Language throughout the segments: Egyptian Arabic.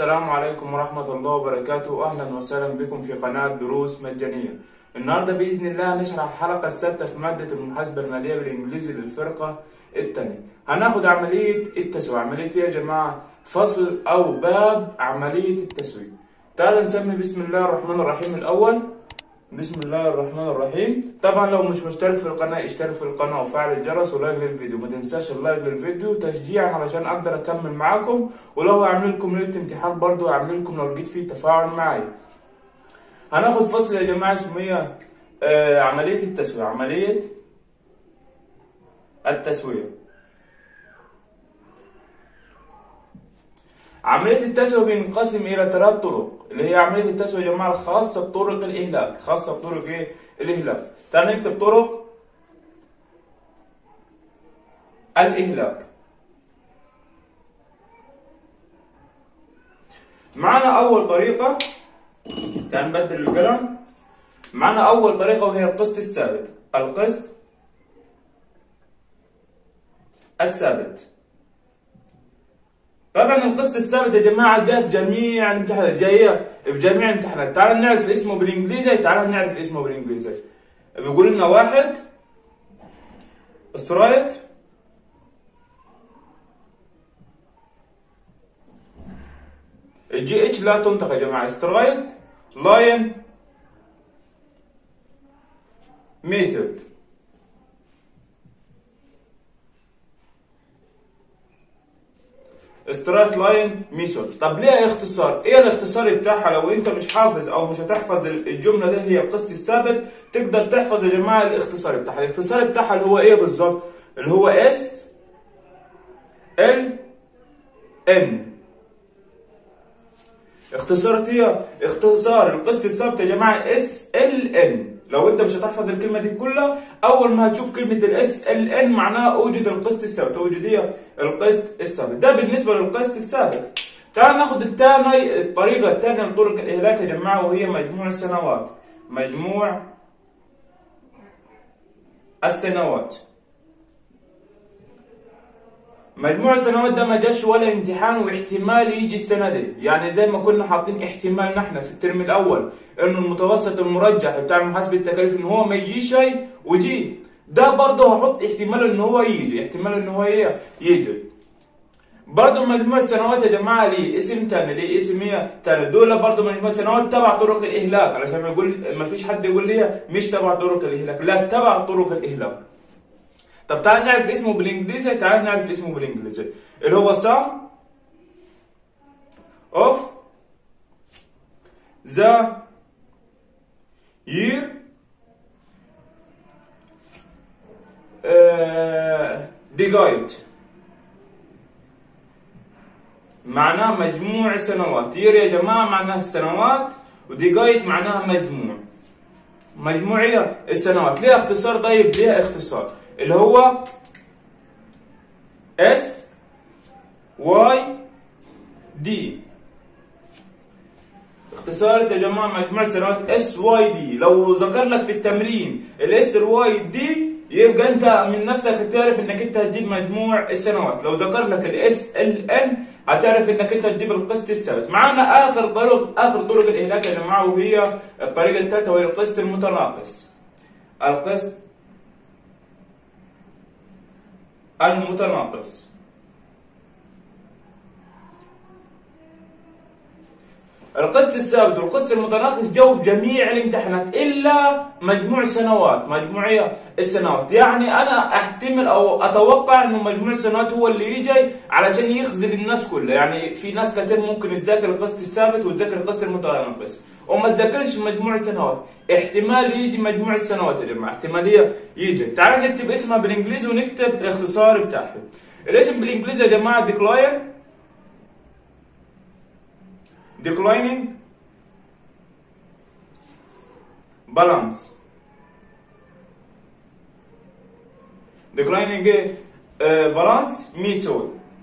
السلام عليكم ورحمة الله وبركاته أهلا وسهلا بكم في قناة دروس مجانية النهاردة بإذن الله هنشرح الحلقة السادسة في مادة المحاسبة المالية بالإنجليزي للفرقة الثانية هناخد عملية التسوية عملية إيه يا جماعة فصل أو باب عملية التسوية تعال نسمي بسم الله الرحمن الرحيم الأول بسم الله الرحمن الرحيم طبعا لو مش مشترك في القناة اشترك في القناة وفعل الجرس ولايك للفيديو ما تنساش اللايك للفيديو تشجيعا علشان اقدر اكمل معاكم ولو هعمل لكم ليلة امتحان برضو هعمل لكم لو لقيت فيه تفاعل معايا هناخد فصل يا جماعة اسمه ايه آه عملية التسوية عملية التسوية عملية التسوية بينقسم إلى ثلاث طرق اللي هي عملية التسوية يا جماعة الخاصة بطرق الإهلاك خاصة بطرق إيه؟ الإهلاك تعال نكتب طرق الإهلاك معنا أول طريقة تعال نبدل القلم معنا أول طريقة وهي القسط الثابت القسط الثابت طبعا القسط الثابت يا جماعه جاء في جميع الامتحانات جايه في جميع الامتحانات تعال نعرف اسمه بالانجليزي تعال نعرف اسمه بالانجليزي بيقول لنا واحد سترايت الجي اتش لا تنطق يا جماعه سترايت لاين ميثود سترايت لاين ميثود طب ليه اختصار ايه الاختصار بتاعها لو انت مش حافظ او مش هتحفظ الجمله دي هي القسط الثابت تقدر تحفظ يا جماعه الاختصار بتاعها الاختصار بتاعها اللي هو ايه بالظبط اللي هو اس ال ان اختصار هي اختصار القسط الثابت يا جماعه اس ال ان لو انت مش هتحفظ الكلمه دي كلها اول ما هتشوف كلمه الاس ال ان معناها اوجد القسط الثابت اوجد هي القسط الثابت ده بالنسبه للقسط الثابت تعال ناخد الثاني الطريقه الثانيه لطرق الاهلاك يا جماعه وهي مجموع السنوات مجموع السنوات مجموع السنوات ده ما جاش ولا امتحان واحتمال يجي السنه دي يعني زي ما كنا حاطين احتمال نحن في الترم الاول انه المتوسط المرجح بتاع محاسبه التكاليف ان هو ما يجيش شيء ويجي ده برضه هحط احتمال ان هو يجي احتمال ان هو يجي برضه مجموع السنوات يا جماعه ليه اسم تاني ليه اسم هي تاني دول برضه مجموع السنوات تبع طرق الاهلاك علشان ما يقول ما فيش حد يقول لي مش تبع طرق الاهلاك لا تبع طرق الاهلاك طب تعال نعرف اسمه بالانجليزي تعال نعرف اسمه بالانجليزي اللي هو sum of the year uh, divide معناه مجموع السنوات يير يا جماعة معناها السنوات وديجايت معناها مجموع مجموعية السنوات ليها اختصار طيب ليها اختصار اللي هو اس واي دي اختصار يا جماعه مجموع سنوات اس واي دي لو ذكر لك في التمرين الاس الواي دي يبقى انت من نفسك هتعرف انك انت هتجيب مجموع السنوات لو ذكر لك الاس ال ان هتعرف انك انت تجيب القسط الثابت معانا اخر طرق اخر طرق الاهلاك يا جماعه وهي الطريقه الثالثه وهي القسط المتناقص القسط المتناقص القسط الثابت والقسط المتناقص جو في جميع الامتحانات الا مجموع السنوات مجموعية السنوات يعني انا احتمل او اتوقع انه مجموع السنوات هو اللي يجي علشان يخزل الناس كلها يعني في ناس كتير ممكن تذاكر القسط الثابت وتذاكر القسط المتناقص وما تذاكرش مجموع السنوات احتمال يجي مجموع السنوات يا جماعه احتماليه يجي تعال نكتب اسمها بالانجليزي ونكتب الاختصار بتاعها الاسم بالانجليزي يا جماعه ديكلاين declining balance declining uh, balance method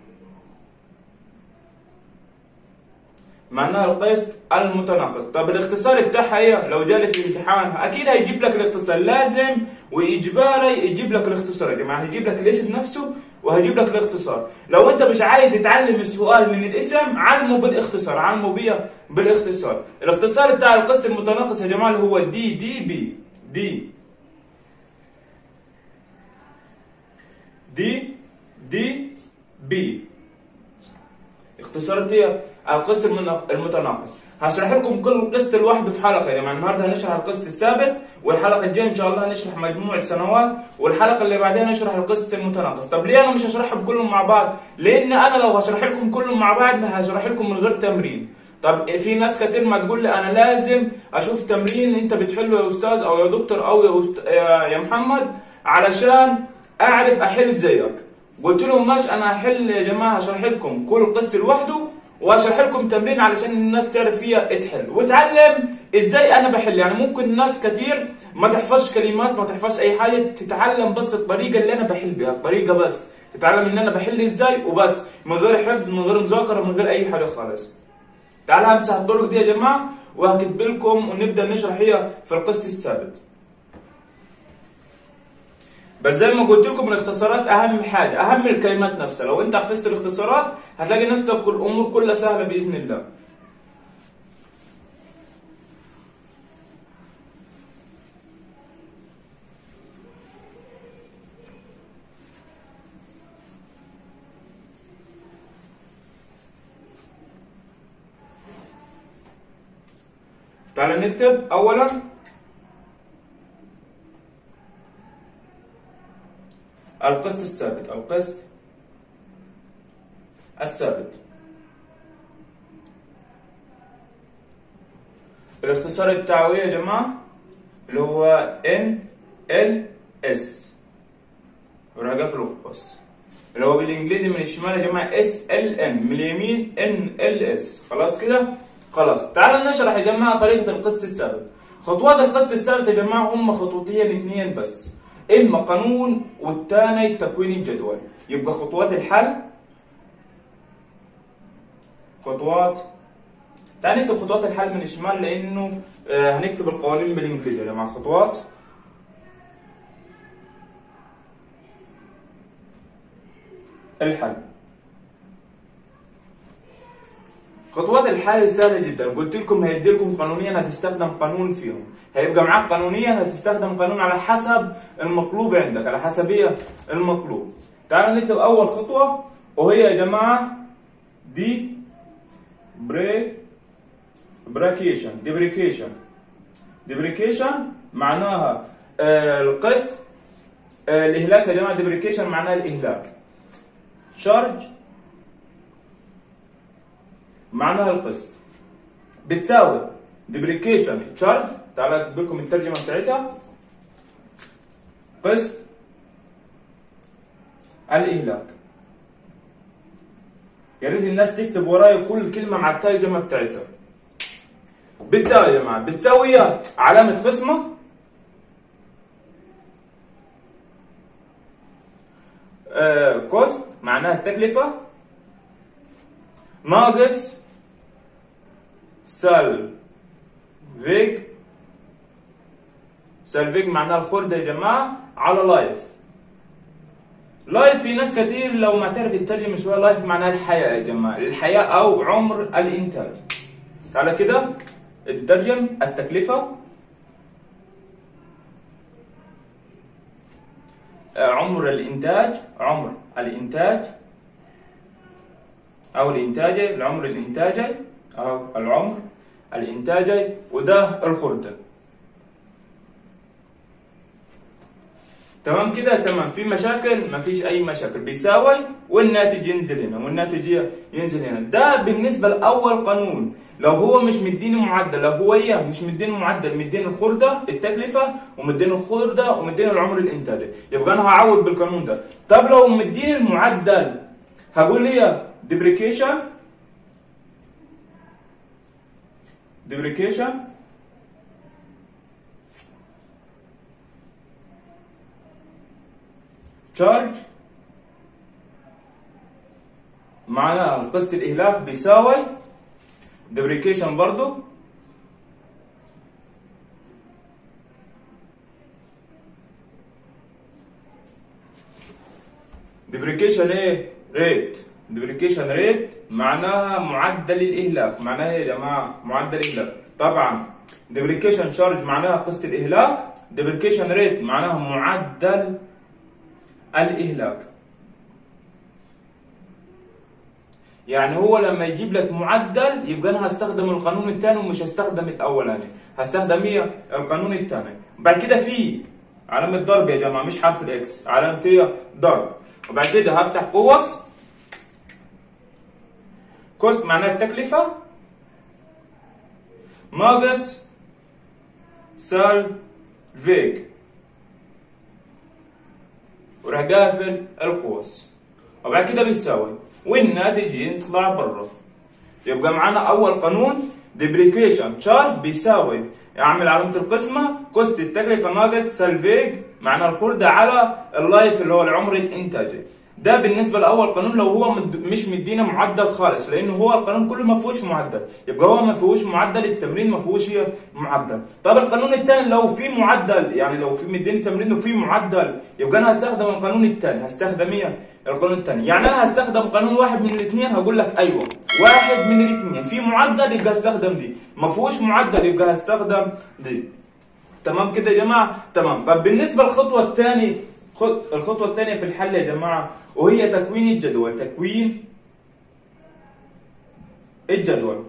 معناها القسط المتناقض طب الاختصار بتاعها ايه لو جالي في الامتحان اكيد هيجيب لك الاختصار لازم واجباري يجيب لك الاختصار يا جماعه هيجيب لك الاسم نفسه وهجيب لك الاختصار لو انت مش عايز تتعلم السؤال من الاسم علمه بالاختصار علمه بيه بالاختصار الاختصار بتاع القسط المتناقص يا جماعه اللي هو دي دي بي دي دي دي بي اختصارات هي القسط المتناقص هشرح لكم كل قسط لوحده في حلقه يا جماعه النهارده هنشرح القسط الثابت والحلقه الجايه ان شاء الله هنشرح مجموع السنوات والحلقه اللي بعدها نشرح القسط المتناقص طب ليه انا مش هشرحهم كلهم مع بعض لان انا لو هشرح لكم كلهم مع بعض هشرح لكم من غير تمرين طب في ناس كتير ما تقول لي انا لازم اشوف تمرين انت بتحله يا استاذ او يا دكتور او يا, أست... يا محمد علشان اعرف احل زيك قلت لهم ماشي انا هحل يا جماعه هشرح لكم كل قسط لوحده واشرح لكم تمرين علشان الناس تعرف فيها تحل وتعلم ازاي انا بحل يعني ممكن ناس كتير ما تحفظش كلمات ما تحفظش اي حاجه تتعلم بس الطريقه اللي انا بحل بيها الطريقه بس تتعلم ان انا بحل ازاي وبس من غير حفظ من غير مذاكره من غير اي حاجه خالص تعالى همسح الطرق دي يا جماعه وهكتب لكم ونبدا نشرح هي في القسط الثابت بس زي ما قلت لكم الاختصارات اهم حاجه اهم الكلمات نفسها لو انت حفظت الاختصارات هتلاقي نفسك كل الامور كلها سهله باذن الله تعال نكتب اولا القسط الثابت القسط الثابت الاختصار بتاعه ايه يا جماعه اللي هو ان ال اس وراجع في القوس اللي هو بالانجليزي من الشمال يا جماعه اس ال ان من اليمين ان ال اس خلاص كده خلاص تعالوا نشرح يا جماعه طريقه القسط الثابت خطوات القسط الثابت يا جماعه هم خطوتين اثنين بس اما قانون والثاني تكوين الجدول يبقى خطوات الحل خطوات تعال نكتب خطوات الحل من الشمال لانه آه هنكتب القوانين بالانجليزي يا جماعه خطوات الحل خطوات الحل سهله جدا قلت لكم هيدي لكم قانونيا هتستخدم قانون فيهم هيبقى معاك قانونيا هتستخدم قانون على حسب المطلوب عندك على حسب ايه المطلوب تعالوا نكتب اول خطوه وهي يا جماعه دي بري براكيشن ديبريكيشن ديبريكيشن معناها آه القسط آه الاهلاك يا جماعه ديبريكيشن معناها الاهلاك شارج معناها القسط بتساوي ديبريكيشن تشارج تعالى اكتب لكم الترجمه بتاعتها قسط الاهلاك يا ريت الناس تكتب ورايا كل كلمه مع الترجمه بتاعتها بتساوي يا جماعه بتساوي علامه قسمه آه كوست معناها التكلفه ناقص سالفيج سالفيج معناها الخردة يا جماعة على لايف لايف في ناس كتير لو ما تعرف الترجمة شوية لايف معناها الحياة يا جماعة الحياة أو عمر الإنتاج تعالى كده الترجم التكلفة عمر الإنتاج عمر الإنتاج أو الإنتاجي العمر الإنتاجي أو العمر الإنتاجي وده الخردة تمام كده تمام في مشاكل ما فيش أي مشاكل بيساوي والناتج ينزل هنا والناتج ينزل هنا ده بالنسبة لأول قانون لو هو مش مديني معدل لو هو ايه مش مديني معدل مديني الخردة التكلفة ومديني الخردة ومديني العمر الإنتاجي يبقى أنا هعوض بالقانون ده طب لو مديني المعدل هقول لي depreciation depreciation charge معناها قسط الإهلاك بيساوي depreciation برضو ديبريكيشن ايه ريت ديبريكيشن ريت معناها معدل الاهلاك معناها ايه يا جماعه معدل الاهلاك طبعا ديبريكيشن شارج معناها قسط الاهلاك ديبريكيشن ريت معناها معدل الاهلاك يعني هو لما يجيب لك معدل يبقى انا هستخدم القانون الثاني ومش هستخدم الاولاني هستخدم ايه القانون الثاني بعد كده في علامة ضرب يا جماعة مش حرف الاكس علامة ايه ضرب وبعد كده هفتح قوس كوست معناها التكلفة ناقص سال فيج وراح قافل القوس وبعد كده بيساوي والناتج يطلع بره يبقى معانا اول قانون ديبريكيشن تشارج بيساوي اعمل علامه القسمه كوست التكلفه ناقص سلفيج معنى الخردة على اللايف اللي هو العمر الانتاجي ده بالنسبه لاول قانون لو هو مد... مش مدينا معدل خالص لان هو القانون كله ما فيهوش معدل يبقى هو ما فيهوش معدل التمرين ما فيهوش معدل طب القانون الثاني لو في معدل يعني لو في مديني تمرين وفي معدل يبقى انا هستخدم القانون الثاني هستخدم ايه القانون الثاني يعني انا هستخدم قانون واحد من الاثنين هقول لك ايوه واحد من الاثنين في معدل يبقى هستخدم دي ما فيهوش معدل يبقى هستخدم دي تمام كده يا جماعه تمام طب بالنسبه للخطوه الثانيه الخطوه الثانيه في الحل يا جماعه وهي تكوين الجدول تكوين الجدول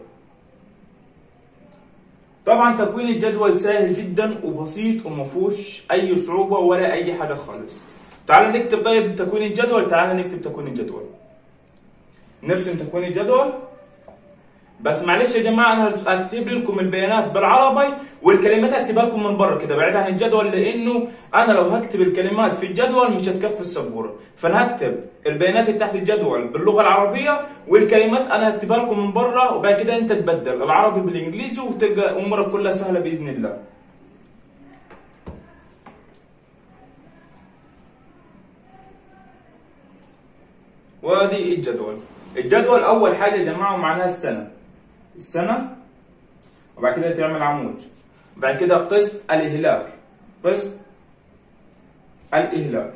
طبعا تكوين الجدول سهل جدا وبسيط وما فيهوش اي صعوبه ولا اي حاجه خالص تعال نكتب طيب تكوين الجدول تعال نكتب تكوين الجدول نرسم تكوين الجدول بس معلش يا جماعه انا هكتب لكم البيانات بالعربي والكلمات هكتبها لكم من بره كده بعيد عن الجدول لانه انا لو هكتب الكلمات في الجدول مش هتكفي السبوره فانا هكتب البيانات بتاعت الجدول باللغه العربيه والكلمات انا هكتبها لكم من بره وبعد كده انت تبدل العربي بالانجليزي وتبقى امورك كلها سهله باذن الله وادي الجدول الجدول اول حاجه يا جماعه معناها السنه السنه وبعد كده تعمل عمود وبعد كده قسط الاهلاك قسط الاهلاك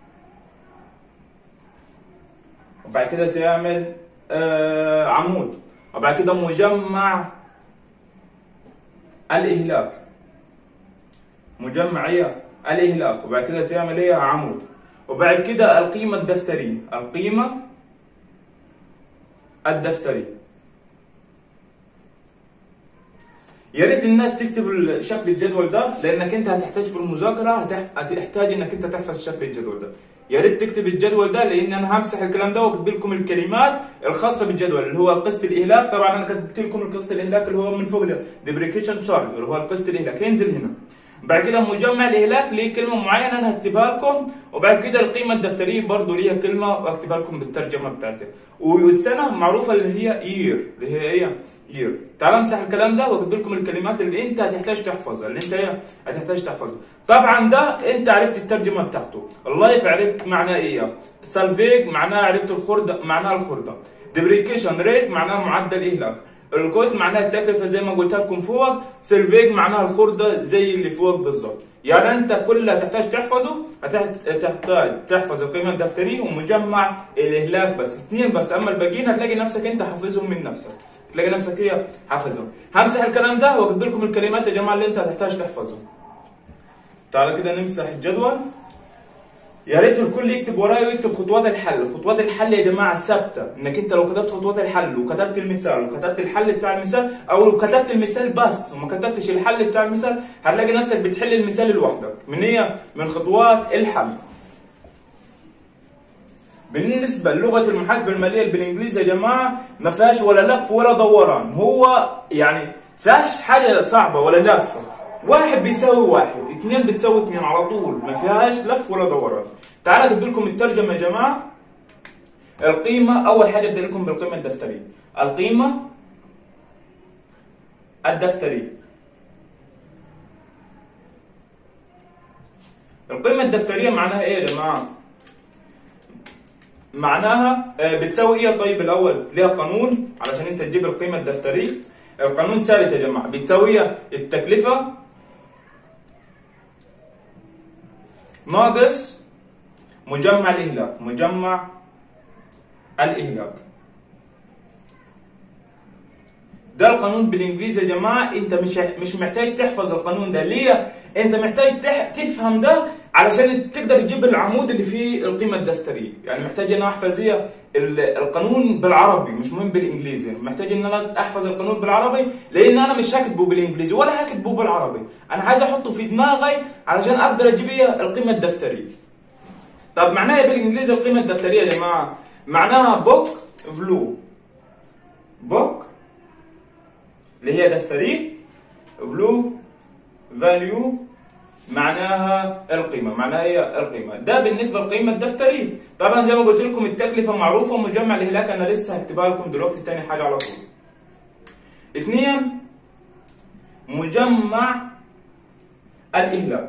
وبعد كده تعمل آه عمود وبعد كده مجمع الاهلاك مجمع ايه الاهلاك وبعد كده تعمل ايه عمود وبعد كده القيمه الدفتريه القيمه الدفتري يا ريت الناس تكتب شكل الجدول ده لانك انت هتحتاج في المذاكره هتحتاج انك انت تحفظ شكل الجدول ده يا ريت تكتب الجدول ده لان انا همسح الكلام ده واكتب لكم الكلمات الخاصه بالجدول اللي هو قسط الاهلاك طبعا انا كتبت لكم القسط الاهلاك اللي هو من فوق ده ديبريكيشن شارج اللي هو القسط الاهلاك ينزل هنا بعد كده مجمع الاهلاك ليه كلمه معينه انا هكتبها لكم وبعد كده القيمه الدفتريه برضه ليها كلمه واكتبها لكم بالترجمه بتاعتها والسنه معروفه اللي هي يير اللي هي ايه يير تعال امسح الكلام ده واكتب لكم الكلمات اللي انت هتحتاج تحفظها اللي انت ايه هتحتاج تحفظها طبعا ده انت عرفت الترجمه بتاعته اللايف عرفت معناه ايه سالفيج معناه عرفت الخرده معناه الخرده ديبريكيشن ريت معناه معدل اهلاك الكوست معناها التكلفه زي ما قلت لكم فوق سيلفيج معناها الخرده زي اللي فوق بالظبط يعني انت كل اللي هتحتاج تحفظه هتحتاج تحفظ القيمه الدفتريه ومجمع الاهلاك بس اثنين بس اما الباقيين هتلاقي نفسك انت حافظهم من نفسك تلاقي نفسك هي حافظهم همسح الكلام ده واكتب لكم الكلمات يا جماعه اللي انت هتحتاج تحفظهم تعالى كده نمسح الجدول يا ريت الكل يكتب ورايا ويكتب خطوات الحل، خطوات الحل يا جماعه ثابته، انك انت لو كتبت خطوات الحل وكتبت المثال وكتبت الحل بتاع المثال او لو كتبت المثال بس وما كتبتش الحل بتاع المثال هتلاقي نفسك بتحل المثال لوحدك، من هي؟ من خطوات الحل. بالنسبه للغه المحاسبه الماليه بالانجليزي يا جماعه ما فيهاش ولا لف ولا دوران، هو يعني فيهاش حاجه صعبه ولا لفه. واحد بيساوي واحد اثنين بتساوي اثنين على طول ما فيهاش لف ولا دوران تعالى اجيب لكم الترجمه يا جماعه القيمه اول حاجه ابدا لكم بالقيمه الدفتريه القيمه الدفتريه القيمه الدفتريه معناها ايه يا جماعه معناها بتساوي ايه طيب الاول ليها قانون علشان انت تجيب القيمه الدفتريه القانون ثابت يا جماعه بتساوي التكلفه ناقص مجمع الاهلاك مجمع الاهلاك ده القانون بالانجليزي يا جماعه انت مش مش محتاج تحفظ القانون ده ليه انت محتاج تح... تفهم ده علشان تقدر تجيب العمود اللي فيه القيمه الدفتريه يعني محتاج ان انا احفظ إيه ال- القانون بالعربي مش مهم بالانجليزي محتاج ان انا احفظ القانون بالعربي لان انا مش هكتبه بالانجليزي ولا هكتبه بالعربي انا عايز احطه في دماغي علشان اقدر اجيب إيه القيمه الدفتريه طب معناها إيه بالانجليزي القيمه الدفتريه يا جماعه معناها بوك فلو بوك اللي هي دفتري فلو فاليو معناها القيمة معناها هي القيمة ده بالنسبة للقيمة الدفترية طبعا زي ما قلت لكم التكلفة معروفة ومجمع الإهلاك أنا لسه هكتبها لكم دلوقتي تاني حاجة على طول اثنين مجمع الإهلاك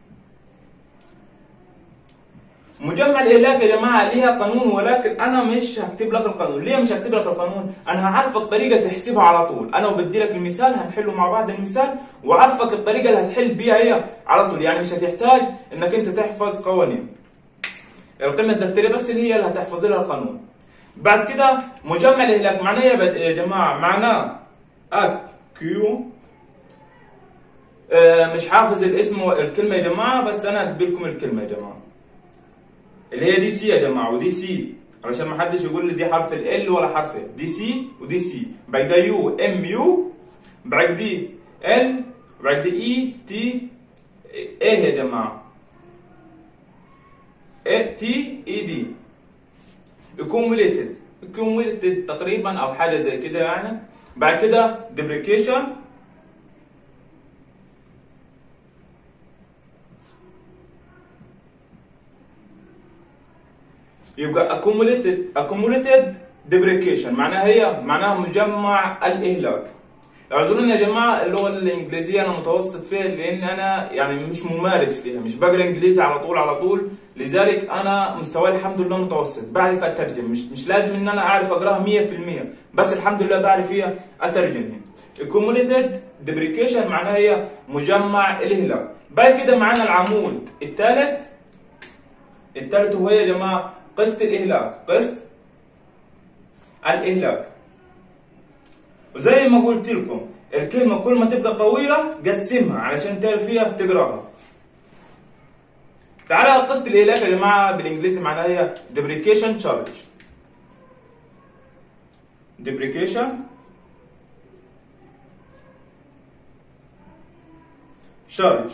مجمع الاهلاك يا جماعه ليها قانون ولكن انا مش هكتب لك القانون ليه مش هكتب لك القانون انا هعرفك طريقه تحسبها على طول انا وبدي لك المثال هنحله مع بعض المثال وعرفك الطريقه اللي هتحل بيها هي على طول يعني مش هتحتاج انك انت تحفظ قوانين القيمه الدفتريه بس اللي هي اللي هتحفظ لها القانون بعد كده مجمع الاهلاك معناه إيه يا بد- يا جماعه معناه اكيو آه، مش حافظ الاسم والكلمه يا جماعه بس انا هكتب لكم الكلمه يا جماعه اللي هي دي سي يا جماعه ودي سي علشان ما حدش يقول لي دي حرف ال ولا حرف ال دي سي ودي سي بعد ده يو ام يو بعد دي ال بعد دي اي تي ايه يا جماعه ايه تي اي دي accumulated accumulated تقريبا او حاجه زي كده يعني بعد كده depreciation يبقى accumulated accumulated depreciation معناها هي معناها مجمع الاهلاك اعذروني يا جماعه اللغه الانجليزيه انا متوسط فيها لان انا يعني مش ممارس فيها مش بقرا انجليزي على طول على طول لذلك انا مستواي الحمد لله متوسط بعرف اترجم مش مش لازم ان انا اعرف اقراها 100% بس الحمد لله بعرف فيها اترجمها accumulated depreciation معناها هي مجمع الاهلاك بعد كده معانا العمود الثالث الثالث هو يا جماعه قسط الاهلاك قسط الاهلاك وزي ما قلت لكم الكلمه كل ما تبقى طويله قسمها علشان تعرف فيها تقراها تعالى قسط الاهلاك يا جماعه بالانجليزي معناها هي depreciation charge depreciation charge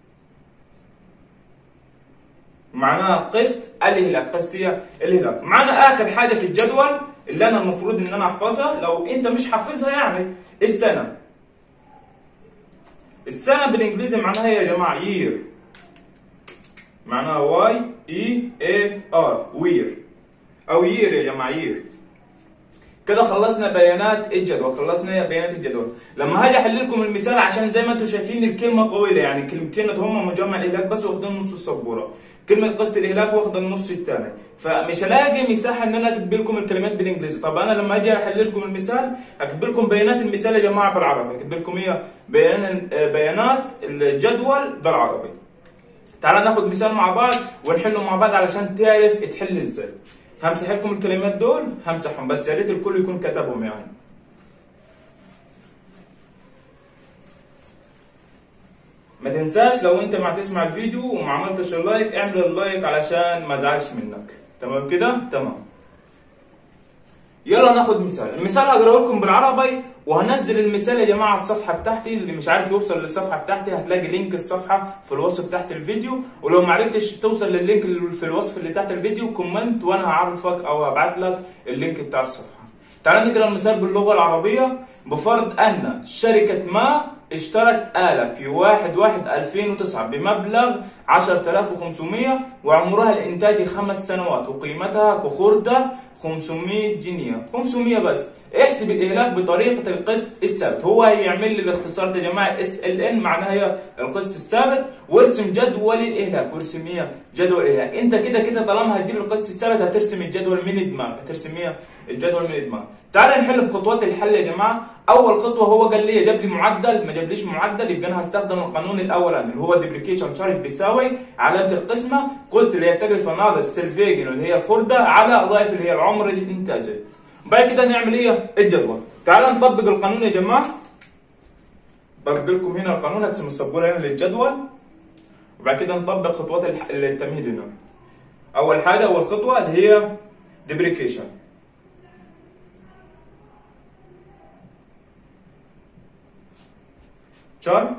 معناها قسط الاهلاك قسط هي الاهلاك معنا اخر حاجه في الجدول اللي انا المفروض ان انا احفظها لو انت مش حافظها يعني السنه السنه بالانجليزي معناها يا جماعه year معناها واي اي اي ار وير او يير يا جماعه يير كده خلصنا بيانات الجدول خلصنا بيانات الجدول لما هاجي احل لكم المثال عشان زي ما انتم شايفين الكلمه طويله يعني كلمتين هم مجمع الاهلاك بس واخدين نص السبوره كلمه قسط الاهلاك واخده النص الثاني فمش هلاقي مساحه ان انا اكتب لكم الكلمات بالانجليزي طب انا لما اجي احل لكم المثال اكتب لكم بيانات المثال يا جماعه بالعربي اكتب لكم هي بيان بيانات الجدول بالعربي تعال ناخد مثال مع بعض ونحله مع بعض علشان تعرف تحل ازاي همسح لكم الكلمات دول همسحهم بس يا ريت الكل يكون كتبهم يعني ما تنساش لو انت ما تسمع الفيديو وما عملتش اللايك اعمل اللايك علشان ما ازعلش منك تمام كده تمام يلا ناخد مثال المثال هقراه لكم بالعربي وهنزل المثال يا جماعه على الصفحه بتاعتي اللي مش عارف يوصل للصفحه بتاعتي هتلاقي لينك الصفحه في الوصف تحت الفيديو ولو ما عرفتش توصل لللينك اللي في الوصف اللي تحت الفيديو كومنت وانا هعرفك او هبعت لك اللينك بتاع الصفحه تعال نقرا المثال باللغه العربيه بفرض ان شركه ما اشترت آلة في 1 1 2009 بمبلغ 10500 وعمرها الإنتاجي خمس سنوات وقيمتها كخردة 500 جنيه 500 بس احسب الاهلاك بطريقه القسط الثابت هو هيعمل لي الاختصار ده يا جماعه اس ال ان معناها هي القسط الثابت وارسم جدول الاهلاك وارسم هي جدول الاهلاك انت كده كده طالما هتجيب القسط الثابت هترسم الجدول من دماغك هترسم هي الجدول من دماغك تعال نحل بخطوات الحل يا جماعه اول خطوه هو قال لي جاب لي معدل ما جابليش معدل يبقى انا هستخدم القانون الاولاني اللي هو ديبريكيشن شارت بيساوي علامه القسمه كوست اللي هي التكلفه ناقص سيلفيجن اللي هي الخرده على ضعف اللي هي العمر الانتاجي بعد كده نعمل ايه الجدول تعال نطبق القانون يا جماعه بطبق لكم هنا القانون هتسموا السبوره هنا للجدول وبعد كده نطبق خطوات التمهيد هنا اول حاجه اول خطوه اللي هي ديبريكيشن charge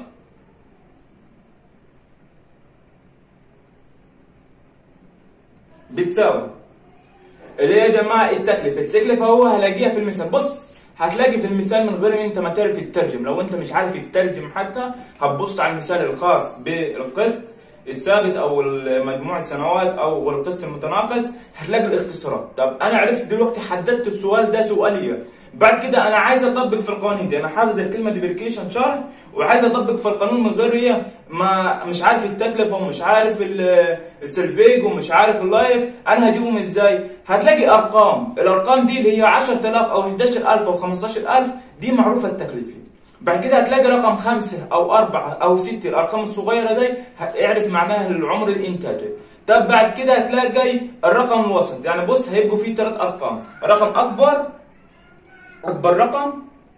بتساوي اللي هي يا جماعه التكلفه التكلفه هو هلاقيها في المثال بص هتلاقي في المثال من غير ان انت ما تعرف تترجم لو انت مش عارف تترجم حتى هتبص على المثال الخاص بالقسط الثابت او مجموع السنوات او القسط المتناقص هتلاقي الاختصارات طب انا عرفت دلوقتي حددت السؤال ده سؤاليه بعد كده انا عايز اطبق في القوانين دي انا حافظ الكلمه ديبريكيشن شارت وعايز اطبق في القانون من غير ايه ما مش عارف التكلفه ومش عارف السلفيج ومش عارف اللايف انا هجيبهم ازاي هتلاقي ارقام الارقام دي اللي هي 10000 او 11000 او 15000 دي معروفه التكلفه بعد كده هتلاقي رقم خمسة أو أربعة أو ستة الأرقام الصغيرة دي اعرف معناها العمر الإنتاجي طب بعد كده هتلاقي الرقم الوسط يعني بص هيبقوا فيه ثلاث أرقام رقم أكبر أكبر رقم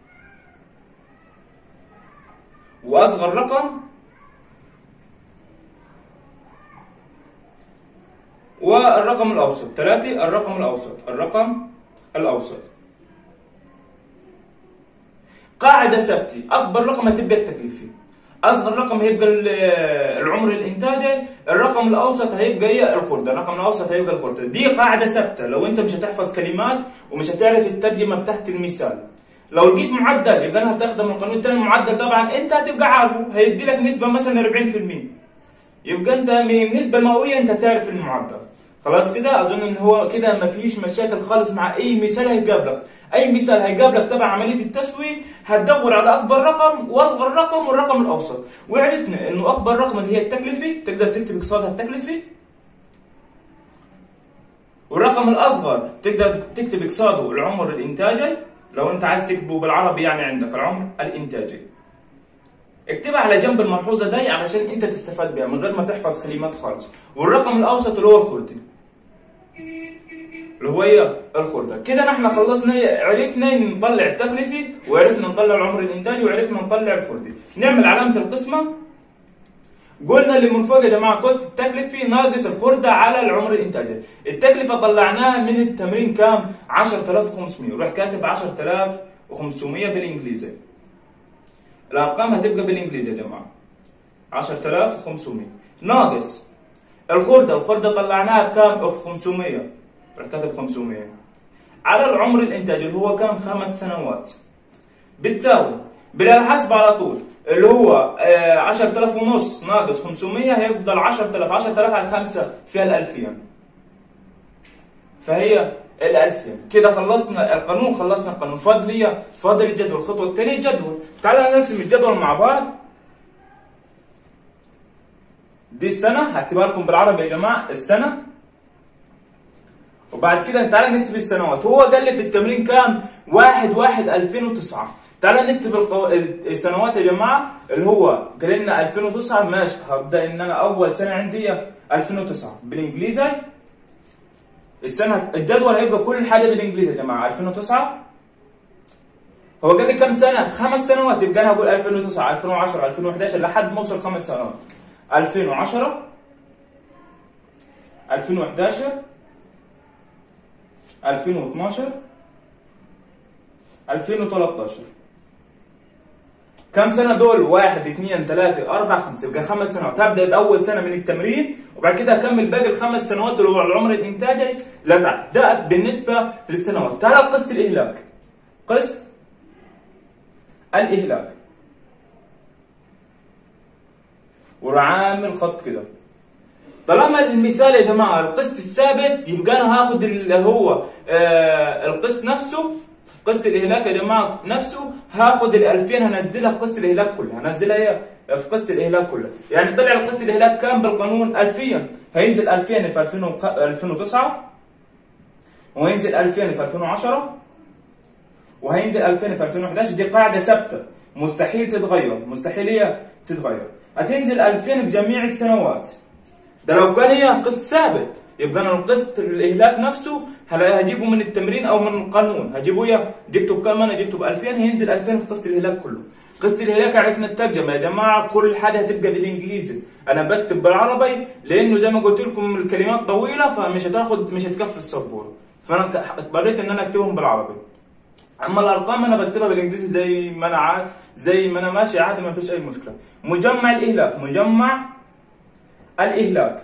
وأصغر رقم والرقم الأوسط ثلاثة الرقم الأوسط الرقم الأوسط قاعدة ثابتة أكبر رقم هتبقى التكلفة أصغر رقم هيبقى العمر الإنتاجي الرقم الأوسط هيبقى هي الخردة الرقم الأوسط هيبقى الخردة دي قاعدة ثابتة لو أنت مش هتحفظ كلمات ومش هتعرف الترجمة بتاعت المثال لو لقيت معدل يبقى أنا هستخدم القانون الثاني المعدل طبعا أنت هتبقى عارفه هيدي لك نسبة مثلا 40% يبقى أنت من النسبة المئوية أنت تعرف المعدل خلاص كده اظن ان هو كده مفيش مشاكل خالص مع اي مثال هيقابلك اي مثال هيقابلك تبع عمليه التسويه هتدور على اكبر رقم واصغر رقم والرقم الاوسط وعرفنا انه اكبر رقم اللي هي التكلفه تقدر تكتب قصادها التكلفه والرقم الاصغر تقدر تكتب قصاده العمر الانتاجي لو انت عايز تكتبه بالعربي يعني عندك العمر الانتاجي اكتبها على جنب الملحوظه دي علشان انت تستفاد بيها من غير ما تحفظ كلمات خالص والرقم الاوسط اللي هو الخردي اللي هو ايه الخردة كده نحن خلصنا عرفنا نطلع التكلفة وعرفنا نطلع العمر الانتاجي وعرفنا نطلع الخردة نعمل علامة القسمة قلنا اللي من فوق يا جماعه كوست التكلفه ناقص الخرده على العمر الانتاجي التكلفه طلعناها من التمرين كام 10500 روح كاتب 10500 بالانجليزي الارقام هتبقى بالانجليزي يا جماعه 10500 ناقص الخرده الخرده طلعناها بكام ب 500 روح كاتب 500 على العمر الانتاجي اللي هو كام خمس سنوات بتساوي بالحسب على طول اللي هو 10000 ونص ناقص 500 هيفضل 10000 10000 على 5 فيها ال 2000 فهي ال 2000 كده خلصنا القانون خلصنا القانون فاضل لي فاضل الجدول الخطوه الثانيه الجدول تعالى نرسم الجدول مع بعض دي السنه هكتبها لكم بالعربي يا جماعه السنه وبعد كده تعالى نكتب السنوات هو قال لي في التمرين كام 1 1 2009 تعالى نكتب القو... السنوات يا جماعه اللي هو قال لنا 2009 ماشي هبدا ان انا اول سنه عندي 2009 بالانجليزي السنه الجدول هيبقى كل حاجه بالانجليزي يا جماعه 2009 هو قال لي كم سنه خمس سنوات يبقى انا هقول 2009 2010 2011 لحد ما اوصل خمس سنوات 2010 2011 2012 2013 كم سنة دول؟ واحد اثنين ثلاثة أربعة خمسة يبقى خمس سنوات هبدأ بأول سنة من التمرين وبعد كده أكمل باقي الخمس سنوات اللي هو العمر الإنتاجي لتحت ده بالنسبة للسنوات تعال قسط الإهلاك قسط الإهلاك وراح عامل خط كده طالما المثال يا جماعه القسط الثابت يبقى انا هاخد اللي هو آه القسط نفسه قسط الاهلاك يا جماعه نفسه هاخد ال 2000 هنزلها في قسط الاهلاك كلها هنزلها هي في قسط الاهلاك كلها يعني طلع القسط الاهلاك كام بالقانون 2000 هينزل 2000 في 2009 وهينزل 2000 في 2010 وهينزل 2000 في 2011 دي قاعده ثابته مستحيل تتغير مستحيل هي تتغير هتنزل 2000 في جميع السنوات ده لو كان هي قسط ثابت يبقى انا القسط الاهلاك نفسه هجيبه من التمرين او من القانون هجيبه يا جبته بكام انا جبته ب 2000 هينزل 2000 في قسط الاهلاك كله قسط الاهلاك عرفنا الترجمه يا جماعه كل حاجه هتبقى بالانجليزي انا بكتب بالعربي لانه زي ما قلت لكم الكلمات طويله فمش هتاخد مش هتكفي السبوره فانا اضطريت ان انا اكتبهم بالعربي اما الارقام انا بكتبها بالانجليزي زي ما انا عاد زي ما انا ماشي عادي ما فيش اي مشكله مجمع الاهلاك مجمع الاهلاك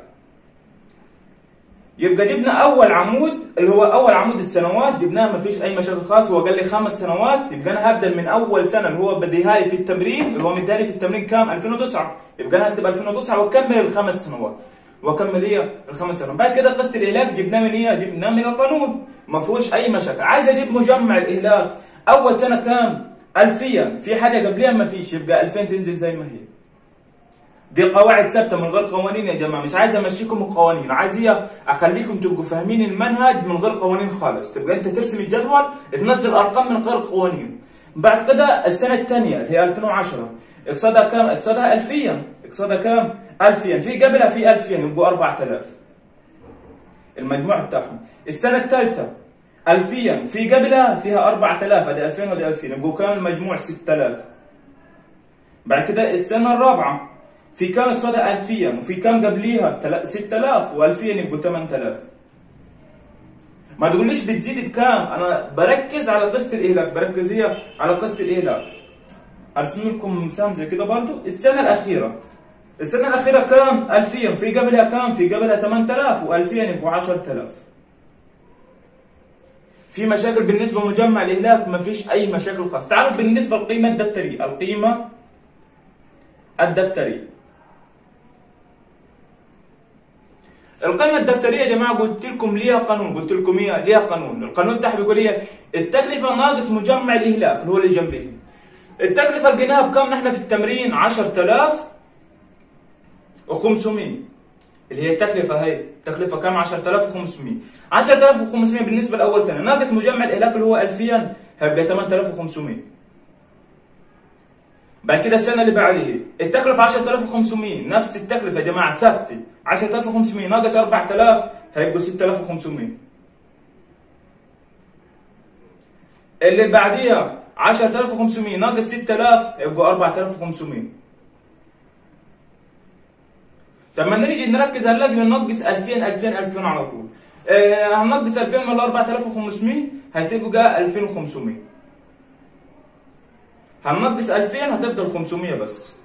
يبقى جبنا اول عمود اللي هو اول عمود السنوات جبناه ما فيش اي مشاكل خالص هو قال لي خمس سنوات يبقى انا هبدا من اول سنه اللي هو بديها لي في التمرين اللي هو مديها لي في التمرين كام 2009 يبقى انا هكتب 2009 واكمل الخمس سنوات واكمل هي الخمس سنوات بعد كده قسط الاهلاك جبناه من ايه جبناه من القانون ما فيهوش اي مشاكل عايز اجيب مجمع الاهلاك اول سنه كام 2000 في حاجه قبلها ما فيش يبقى 2000 تنزل زي ما هي دي قواعد ثابته من غير قوانين يا جماعه مش عايز امشيكم القوانين عايز هي اخليكم تبقوا فاهمين المنهج من غير قوانين خالص تبقى انت ترسم الجدول تنزل ارقام من غير قوانين بعد كده السنه الثانيه اللي هي 2010 اقصادها كام اقصادها 2000 اقصادها كام 2000 في قبلها في 2000 يبقوا 4000 المجموع بتاعهم السنه الثالثه 2000 في قبلها فيها 4000 ادي 2000 ودي 2000 يبقوا كام المجموع 6000 بعد كده السنه الرابعه في كام اقصادها 2000 وفي كام قبليها 6000 و2000 يبقوا 8000 ما تقوليش بتزيد بكام انا بركز على قسط الاهلاك بركز هي على قسط الاهلاك ارسم لكم مثال زي كده برضو السنه الاخيره السنه الاخيره كام 2000 في قبلها كام في قبلها 8000 و2000 يبقوا 10000 في مشاكل بالنسبه لمجمع الاهلاك ما فيش اي مشاكل خاصه تعالوا بالنسبه للقيمه الدفتريه القيمه الدفتريه القيمة الدفترية يا جماعة قلت لكم ليها قانون قلت لكم هي ليها قانون القانون تحت بيقول هي التكلفة ناقص مجمع الإهلاك اللي هو اللي جنبه التكلفة لقيناها بكم نحن في التمرين 10500 اللي هي التكلفة هي التكلفة كم 10500 10500 بالنسبة لأول سنة ناقص مجمع الإهلاك اللي هو 2000 هيبقى 8500 بعد كده السنة اللي بعدها التكلفة 10500 نفس التكلفة يا جماعة ثابتة 10500 ناقص 4000 هيبقوا 6500 اللي بعديها 10500 ناقص 6000 يبقوا 4500 طب ما نيجي نركز هنلاقي بننقص 2000 2000 2000 على طول آه هننقص 2000 من 4500 هتبقى 2500 هننقص 2000 هتفضل 500 بس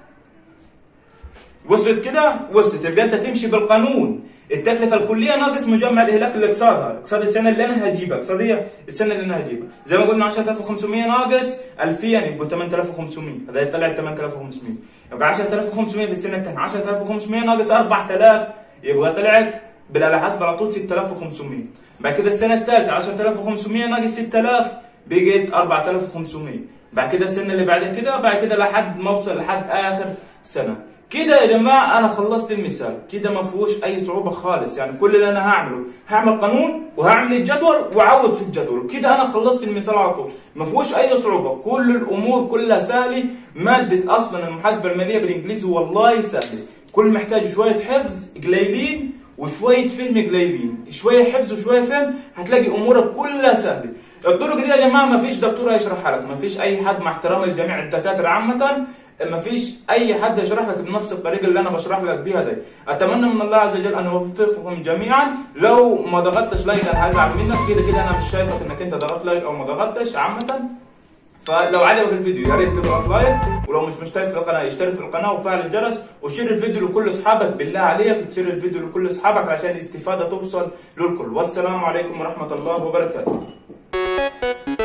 وصلت كده وصلت يبقى انت تمشي بالقانون التكلفه الكليه ناقص مجمع الاهلاك اللي اقصادها اقصاد السنه اللي انا هجيبها اقصاد هي السنه اللي انا هجيبها زي ما قلنا 10500 ناقص 2000 يبقوا 8500 هذا يطلع 8500 يبقى 10500 في السنه الثانيه 10500 ناقص 4000 يبقى طلعت بالاله حاسبه على طول 6500 بعد كده السنه الثالثه 10500 ناقص 6000 بقت 4500 بعد كده السنه اللي بعد كده بعد كده لحد ما اوصل لحد اخر سنه كده يا جماعه انا خلصت المثال كده ما فيهوش اي صعوبه خالص يعني كل اللي انا هعمله هعمل قانون وهعمل الجدول واعوض في الجدول كده انا خلصت المثال على طول ما فيهوش اي صعوبه كل الامور كلها سهله ماده اصلا المحاسبه الماليه بالانجليزي والله سهله كل محتاج شويه حفظ قليلين وشويه فهم قليلين شويه حفظ وشويه فهم هتلاقي امورك كلها سهله الطرق دي يا جماعه ما فيش دكتور هيشرحها لك ما فيش اي حد مع احترامي لجميع الدكاتره عامه ما فيش اي حد يشرح لك بنفس الطريقه اللي انا بشرح لك بيها دي اتمنى من الله عز وجل ان يوفقكم جميعا لو ما ضغطتش لايك انا هزعل منك كده كده انا مش شايفك انك انت ضغطت لايك او ما ضغطتش عامه فلو عجبك الفيديو يا ريت تضغط لايك ولو مش مشترك في القناه اشترك في القناه وفعل الجرس وشير الفيديو لكل اصحابك بالله عليك تشير الفيديو لكل اصحابك عشان الاستفاده توصل للكل والسلام عليكم ورحمه الله وبركاته